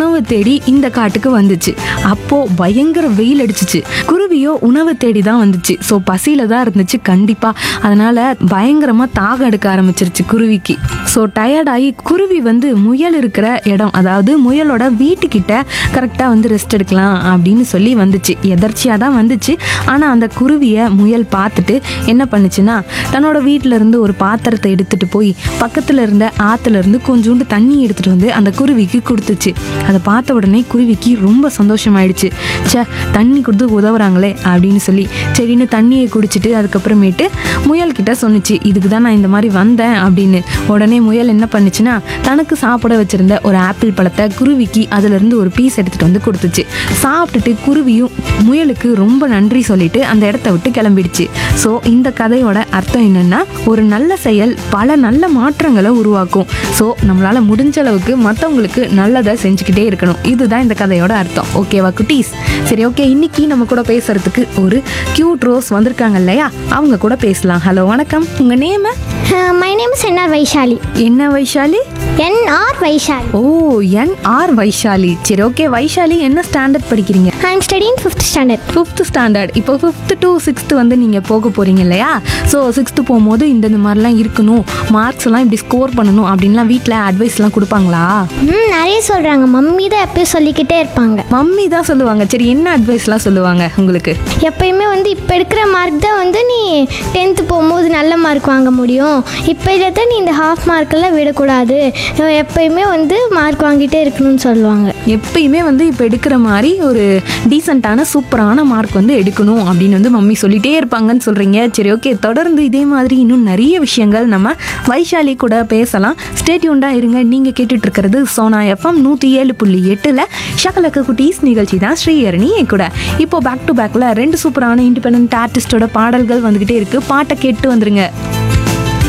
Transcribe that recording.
உணவு தேடி இந்த காட்டுக்கு வந்துச்சு அப்போ பயங்கர வெயில் அடிச்சிச்சு குருவியோ உணவு தேடி தான் வந்துச்சு ஸோ பசியில தான் இருந்துச்சு கண்டிப்பா அதனால பயங்கரமா தாகம் எடுக்க ஆரம்பிச்சிருச்சு குருவிக்கு ஸோ டயர்டாகி குருவி வந்து முயல் இருக்கிற இடம் அதாவது முயலோட வீட்டுக்கிட்ட கரெக்டாக வந்து ரெஸ்ட் எடுக்கலாம் அப்படின்னு சொல்லி வந்துச்சு எதர்ச்சியாக தான் வந்துச்சு ஆனால் அந்த குருவியை முயல் பார்த்துட்டு என்ன பண்ணுச்சுன்னா தன்னோட வீட்டில இருந்து ஒரு பாத்திரத்தை எடுத்துட்டு போய் பக்கத்தில் இருந்த ஆத்துல இருந்து கொஞ்சோண்டு தண்ணி எடுத்துட்டு வந்து அந்த குருவிக்கு கொடுத்துச்சு அதை பார்த்த உடனே குருவிக்கு ரொம்ப சந்தோஷமாயிடுச்சு ச்சே தண்ணி கொடுத்து உதவுறாங்களே அப்படின்னு சொல்லி சரின்னு தண்ணியை குடிச்சிட்டு அதுக்கப்புறமேட்டு முயல் கிட்ட சொன்னுச்சு இதுக்கு தான் நான் இந்த மாதிரி வந்தேன் அப்படின்னு உடனே முயல் என்ன பண்ணுச்சுன்னா தனக்கு சாப்பிட வச்சிருந்த ஒரு ஆப்பிள் பழத்தை குருவிக்கு அதுல இருந்து ஒரு பீஸ் எடுத்துட்டு வந்து கொடுத்துச்சு சாப்பிட்டுட்டு குருவியும் முயலுக்கு ரொம்ப நன்றி சொல்லிட்டு அந்த இடத்த விட்டு கிளம்பிடுச்சு ஸோ இந்த கதையோட அர்த்தம் என்னன்னா ஒரு நல்ல செயல் பல நல்ல மாற்றங்களை உருவாக்கும் ஸோ நம்மளால முடிஞ்ச அளவுக்கு மற்றவங்களுக்கு நல்லதை செஞ்சுக்கிட்டே இருக்கணும் இதுதான் இந்த கதையோட அர்த்தம் ஓகேவா குட்டீஸ் சரி ஓகே இன்னைக்கு நம்ம கூட பேசுறதுக்கு ஒரு கியூட் ரோஸ் வந்திருக்காங்க இல்லையா அவங்க கூட பேசலாம் ஹலோ வணக்கம் உங்க name my name is NR Vaishali என்ன Vaishali NR Vaishali oh N R Vaishali சரி ஓகே வைஷாலி என்ன ஸ்டாண்டர்ட் படிக்கிறீங்க I am studying fifth standard fifth standard இப்போ ஃபிஃப்த் டு சிக்ஸ்த்து வந்து நீங்கள் போக போகிறீங்க இல்லையா ஸோ சிக்ஸ்த்து போகும்போது இந்த இந்த மாதிரிலாம் இருக்கணும் மார்க்ஸ் எல்லாம் இப்படி ஸ்கோர் பண்ணணும் அப்படின்லாம் வீட்டில் அட்வைஸ்லாம் கொடுப்பாங்களா ம் நிறைய சொல்கிறாங்க மம்மி தான் எப்பயும் சொல்லிக்கிட்டே இருப்பாங்க மம்மி தான் சொல்லுவாங்க சரி என்ன அட்வைஸ்லாம் சொல்லுவாங்க உங்களுக்கு எப்பயுமே வந்து இப்போ எடுக்கிற மார்க் தான் வந்து நீ டென்த்து போகும்போது நல்ல மார்க் வாங்க முடியும் இப்போ இதை தான் நீ இந்த ஹாஃப் மார்க்கெல்லாம் விடக்கூடாது எப்பயுமே வந்து மார்க் வாங்கிட்டே இருக்கணும்னு சொல்லுவாங்க எப்பயுமே வந்து இப்போ எடுக்கிற மாதிரி ஒரு டீசெண்டான சூப்பரான மார்க் வந்து எடுக்கணும் அப்படின்னு வந்து மம்மி சொல்லிட்டே இருப்பாங்கன்னு சொல்கிறீங்க சரி ஓகே தொடர்ந்து இதே மாதிரி இன்னும் நிறைய விஷயங்கள் நம்ம வைஷாலி கூட பேசலாம் ஸ்டேட்யூண்டாக இருங்க நீங்கள் கேட்டுட்டு இருக்கிறது சோனா எஃப்எம் நூற்றி ஏழு புள்ளி எட்டில் ஷகலக்க குட்டீஸ் நிகழ்ச்சி தான் ஸ்ரீஹரணி என் கூட இப்போ பேக் டு பேக்கில் ரெண்டு சூப்பரான இண்டிபெண்ட் ஆர்டிஸ்டோட பாடல்கள் வந்துக்கிட்டே இருக்குது பாட்டை கேட்டு வந்துருங்க